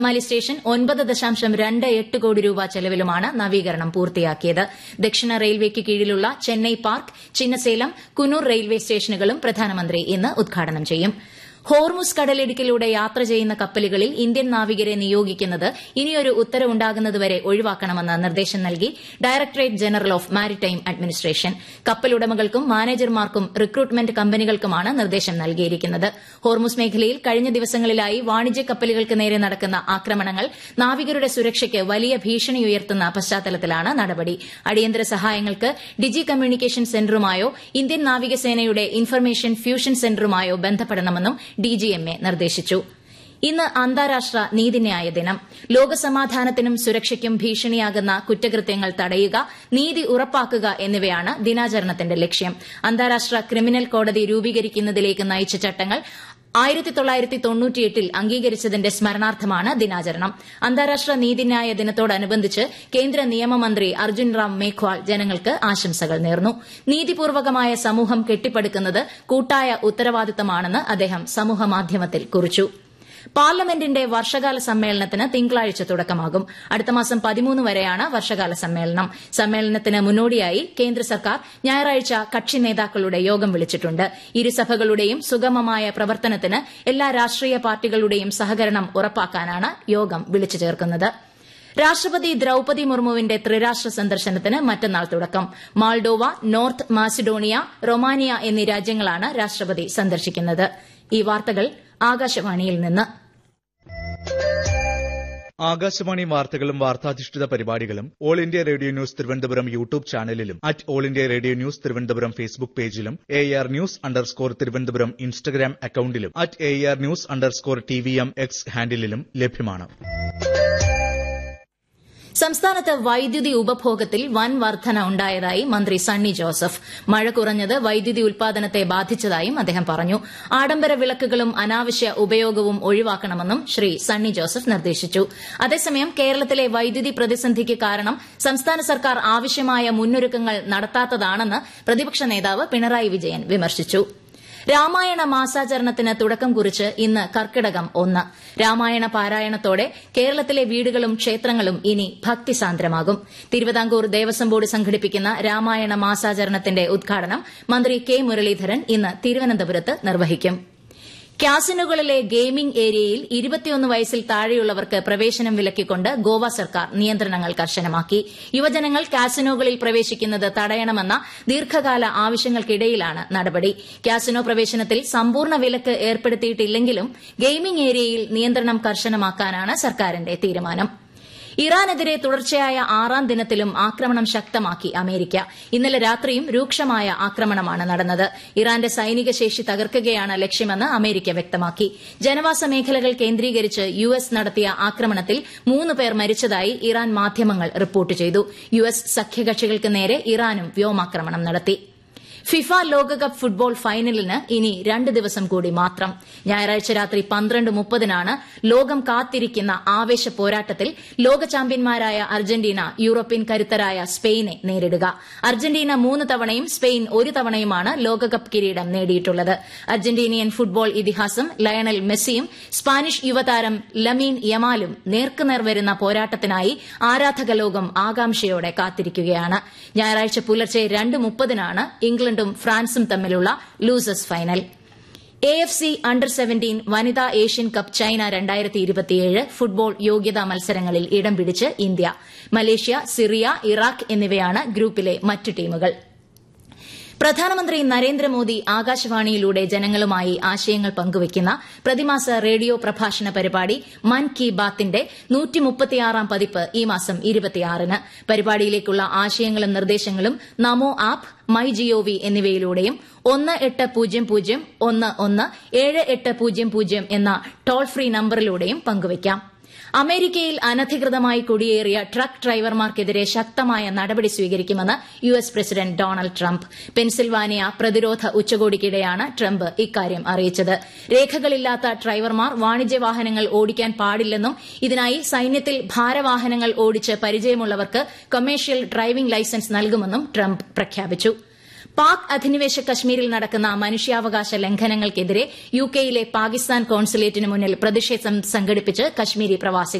Angamaly station ഒൻപത് ദശാംശം രണ്ട് എട്ട് കോടി രൂപ ചെലവിലുമാണ് നവീകരണം പൂർത്തിയാക്കിയത് ദക്ഷിണ റെയിൽവേക്ക് കീഴിലുള്ള ചെന്നൈ പാർക്ക് ചിന്നസേലം കുന്നൂർ റെയിൽവേ സ്റ്റേഷനുകളും പ്രധാനമന്ത്രി ഇന്ന് ഉദ്ഘാടനം ചെയ്യും ഹോർമുസ് കടലിടുക്കിലൂടെ യാത്ര ചെയ്യുന്ന കപ്പലുകളിൽ ഇന്ത്യൻ നാവികരെ നിയോഗിക്കുന്നത് ഇനിയൊരു ഉത്തരവുണ്ടാകുന്നതുവരെ ഒഴിവാക്കണമെന്ന് നിർദ്ദേശം നൽകി directorate general of maritime administration കപ്പലുടമകൾക്കും മാനേജർമാർക്കും റിക്രൂട്ട്മെന്റ് കമ്പനികൾക്കുമാണ് നിർദ്ദേശം നൽകിയിരിക്കുന്നത് ഹോർമുസ് മേഖലയിൽ കഴിഞ്ഞ ദിവസങ്ങളിലായി വാണിജ്യ കപ്പലുകൾക്ക് നേരെ നടക്കുന്ന ആക്രമണങ്ങൾ നാവികരുടെ സുരക്ഷയ്ക്ക് വലിയ ഭീഷണിയുയർത്തുന്ന പശ്ചാത്തലത്തിലാണ് നടപടി അടിയന്തര സഹായങ്ങൾക്ക് ഡിജി കമ്മ്യൂണിക്കേഷൻ സെന്ററുമായോ ഇന്ത്യൻ നാവികസേനയുടെ ഇൻഫർമേഷൻ ഫ്യൂഷൻ സെന്ററുമായോ ബന്ധപ്പെടണമെന്നും ഡിജിഎംഎ നിർദ്ദേശിച്ചു ഇന്ന് അന്താരാഷ്ട്ര നീതിന്യായ ദിനം ലോകസമാധാനത്തിനും സുരക്ഷയ്ക്കും ഭീഷണിയാകുന്ന കുറ്റകൃത്യങ്ങൾ തടയുക നീതി ഉറപ്പാക്കുക എന്നിവയാണ് ദിനാചരണത്തിന്റെ ലക്ഷ്യം അന്താരാഷ്ട്ര ക്രിമിനൽ കോടതി രൂപീകരിക്കുന്നതിലേക്ക് നയിച്ച ചട്ടങ്ങൾ ആയിരത്തി തൊള്ളായിരത്തി തൊണ്ണൂറ്റിയെട്ടിൽ അംഗീകരിച്ചതിന്റെ സ്മരണാർത്ഥമാണ് ദിനാചരണം അന്താരാഷ്ട്ര നീതിന്യായ ദിനത്തോടനുബന്ധിച്ച് കേന്ദ്ര നിയമമന്ത്രി അർജുൻ റാം മേഘ്വാൾ ജനങ്ങൾക്ക് ആശംസകൾ നേർന്നു നീതിപൂർവകമായ സമൂഹം കെട്ടിപ്പടുക്കുന്നത് കൂട്ടായ ഉത്തരവാദിത്തമാണെന്ന് അദ്ദേഹം സമൂഹമാധ്യമത്തിൽ കുറിച്ചു പാർലമെന്റിന്റെ വർഷകാല സമ്മേളനത്തിന് തിങ്കളാഴ്ച തുടക്കമാകും അടുത്ത മാസം പതിമൂന്ന് വരെയാണ് വർഷകാല സമ്മേളനം സമ്മേളനത്തിന് മുന്നോടിയായി കേന്ദ്ര സർക്കാർ ഞായറാഴ്ച കക്ഷി നേതാക്കളുടെ യോഗം വിളിച്ചിട്ടുണ്ട് ഇരുസഭകളുടെയും സുഗമമായ പ്രവർത്തനത്തിന് എല്ലാ രാഷ്ട്രീയ പാർട്ടികളുടെയും സഹകരണം ഉറപ്പാക്കാനാണ് യോഗം വിളിച്ചു ചേർക്കുന്നത് രാഷ്ട്രപതി ദ്രൌപതി മുർമുവിന്റെ ത്രിരാഷ്ട്ര സന്ദർശനത്തിന് മറ്റന്നാൾ തുടക്കം മാൾഡോവ നോർത്ത് മാസിഡോണിയ റൊമാനിയ എന്നീ രാജ്യങ്ങളാണ് രാഷ്ട്രപതി സന്ദർശിക്കുന്നത് ഈ വാർത്തകൾ ആകാശവാണിയിൽ നിന്ന് ആകാശവാണി വാർത്തകളും വാർത്താധിഷ്ഠിത പരിപാടികളും all India radio news Thiruvananthapuram YouTube ചാനലിലും at all India radio news Thiruvananthapuram Facebook പേജിലും A R news underscore Thiruvananthapuram Instagram അക്കൌണ്ടിലും at A R news underscore T V M X ഹാൻഡിലും ലഭ്യമാണ് സംസ്ഥാനത്ത് വൈദ്യുതി ഉപഭോഗത്തിൽ വൻ വർധന ഉണ്ടായതായി മന്ത്രി സണ്ണി ജോസഫ് മഴ കുറഞ്ഞത് വൈദ്യുതി ഉൽപാദനത്തെ ബാധിച്ചതായും അദ്ദേഹം പറഞ്ഞു ആഡംബര വിളക്കുകളും അനാവശ്യ ഉപയോഗവും ഒഴിവാക്കണമെന്നും ശ്രീ സണ്ണി ജോസഫ് നിർദ്ദേശിച്ചു അതേസമയം കേരളത്തിലെ വൈദ്യുതി പ്രതിസന്ധിക്ക് കാരണം സംസ്ഥാന സർക്കാർ ആവശ്യമായ മുന്നൊരുക്കങ്ങൾ നടത്താത്തതാണെന്ന് പ്രതിപക്ഷ നേതാവ് പിണറായി വിജയൻ വിമർശിച്ചു രാമായണ മാസാചരണത്തിന് തുടക്കം കുറിച്ച് ഇന്ന് കർക്കിടകം ഒന്ന് രാമായണ പാരായണത്തോടെ കേരളത്തിലെ വീടുകളും ക്ഷേത്രങ്ങളും ഇനി ഭക്തിസാന്ദ്രമാകും തിരുവിതാംകൂർ ദേവസ്വം ബോർഡ് സംഘടിപ്പിക്കുന്ന രാമായണ മാസാചരണത്തിന്റെ ഉദ്ഘാടനം മന്ത്രി കെ മുരളീധരൻ ഇന്ന് തിരുവനന്തപുരത്ത് നിർവഹിക്കും ക്യാസിനുകളിലെ ഗെയിമിംഗ് ഏരിയയിൽ ഇരുപത്തിയൊന്ന് വയസ്സിൽ താഴെയുള്ളവർക്ക് പ്രവേശനം വിലക്കിക്കൊണ്ട് ഗോവ സർക്കാർ നിയന്ത്രണങ്ങൾ കർശനമാക്കി യുവജനങ്ങൾ കാസിനോകളിൽ പ്രവേശിക്കുന്നത് തടയണമെന്ന ദീർഘകാല ആവശ്യങ്ങൾക്കിടയിലാണ് നടപടി കാസിനോ പ്രവേശനത്തിൽ സമ്പൂർണ്ണ വിലക്ക് ഏർപ്പെടുത്തിയിട്ടില്ലെങ്കിലും ഗെയിമിംഗ് ഏരിയയിൽ നിയന്ത്രണം കർശനമാക്കാനാണ് സർക്കാരിന്റെ തീരുമാനം ഇറാനെതിരെ തുടർച്ചയായ ആറാം ദിനത്തിലും ആക്രമണം ശക്തമാക്കി അമേരിക്ക ഇന്നലെ രാത്രിയും രൂക്ഷമായ ആക്രമണമാണ് നടന്നത് ഇറാന്റെ സൈനിക ശേഷി തകർക്കുകയാണ് ലക്ഷ്യമെന്ന് അമേരിക്ക വ്യക്തമാക്കി ജനവാസ മേഖലകൾ കേന്ദ്രീകരിച്ച് യു എസ് നടത്തിയ ആക്രമണത്തിൽ മൂന്ന് പേർ മരിച്ചതായി ഇറാൻ മാധ്യമങ്ങൾ റിപ്പോർട്ട് ചെയ്തു യു എസ് സഖ്യകക്ഷികൾക്ക് നേരെ ഇറാനും വ്യോമാക്രമണം നടത്തി ഫിഫ ലോകകപ്പ് ഫുട്ബോൾ ഫൈനലിന് ഇനി രണ്ട് ദിവസം കൂടി മാത്രം ഞായറാഴ്ച രാത്രി പന്ത്രണ്ട് മുപ്പതിനാണ് ലോകം കാത്തിരിക്കുന്ന ആവേശ പോരാട്ടത്തിൽ ലോക ചാമ്പ്യന്മാരായ അർജന്റീന യൂറോപ്യൻ കരുത്തരായ സ്പെയിനെ നേരിടുക അർജന്റീന മൂന്ന് തവണയും സ്പെയിൻ ഒരു തവണയുമാണ് ലോകകപ്പ് കിരീടം നേടിയിട്ടുള്ളത് അർജന്റീനിയൻ ഫുട്ബോൾ ഇതിഹാസം ലയണൽ മെസ്സിയും സ്പാനിഷ് യുവതാരം ലമീൻ യമാലും നേർക്കുനേർ വരുന്ന പോരാട്ടത്തിനായി ആരാധക ലോകം ആകാംക്ഷയോടെ കാത്തിരിക്കുകയാണ് ഞായറാഴ്ച പുലർച്ചെ രണ്ട് മുപ്പതിനാണ് ഇംഗ്ലണ്ടും ഫ്രാൻസും തമ്മിലുള്ള losers final A F C under seventeen വനിതാ ഏഷ്യൻ കപ്പ് ചൈന രണ്ടായിരത്തി ഇരുപത്തിയേഴ് ഫുട്ബോൾ യോഗ്യതാ മത്സരങ്ങളിൽ ഇടം പിടിച്ച് ഇന്ത്യ മലേഷ്യ സിറിയ ഇറാഖ് എന്നിവയാണ് ഗ്രൂപ്പിലെ മറ്റ് ടീമുകൾ പ്രധാനമന്ത്രി നരേന്ദ്രമോദി ആകാശവാണിയിലൂടെ ജനങ്ങളുമായി ആശയങ്ങൾ പങ്കുവയ്ക്കുന്ന പ്രതിമാസ റേഡിയോ പ്രഭാഷണ പരിപാടി മൻ കി ബാത്തിന്റെ പതിപ്പ് ഈ മാസം ഇരുപത്തിയാറിന് പരിപാടിയിലേക്കുള്ള ആശയങ്ങളും നിർദ്ദേശങ്ങളും നമോ ആപ്പ് മൈ ജിഒവി എന്നിവയിലൂടെയും ഒന്ന് എട്ട് പൂജ്യം പൂജ്യം ഒന്ന് ഒന്ന് ഏഴ് എട്ട് പൂജ്യം പൂജ്യം എന്ന ടോൾ ഫ്രീ നമ്പറിലൂടെയും പങ്കുവയ്ക്കാം അമേരിക്കയിൽ അനധികൃതമായി കുടിയേറിയ ട്രക്ക് ഡ്രൈവർമാർക്കെതിരെ ശക്തമായ നടപടി സ്വീകരിക്കുമെന്ന് U S president Donald Trump Pennsylvania പ്രതിരോധ ഉച്ചകോടിക്കിടെയാണ് ട്രംപ് ഇക്കാര്യം അറിയിച്ചത് രേഖകളില്ലാത്ത ഡ്രൈവർമാർ വാണിജ്യ വാഹനങ്ങൾ ഓടിക്കാൻ പാടില്ലെന്നും ഇതിനായി സൈന്യത്തിൽ ഭാരവാഹനങ്ങൾ ഓടിച്ച് പരിചയമുള്ളവർക്ക് കൊമേഴ്ഷ്യൽ ഡ്രൈവിംഗ് ലൈസൻസ് നൽകുമെന്നും ട്രംപ് പ്രഖ്യാപിച്ചു പാക് അധിനിവേശ കശ്മീരിൽ നടക്കുന്ന മനുഷ്യാവകാശ ലംഘനങ്ങൾക്കെതിരെ യുകെയിലെ പാകിസ്ഥാൻ കോൺസുലേറ്റിന് മുന്നിൽ പ്രതിഷേധം സംഘടിപ്പിച്ച് കശ്മീരി പ്രവാസികൾ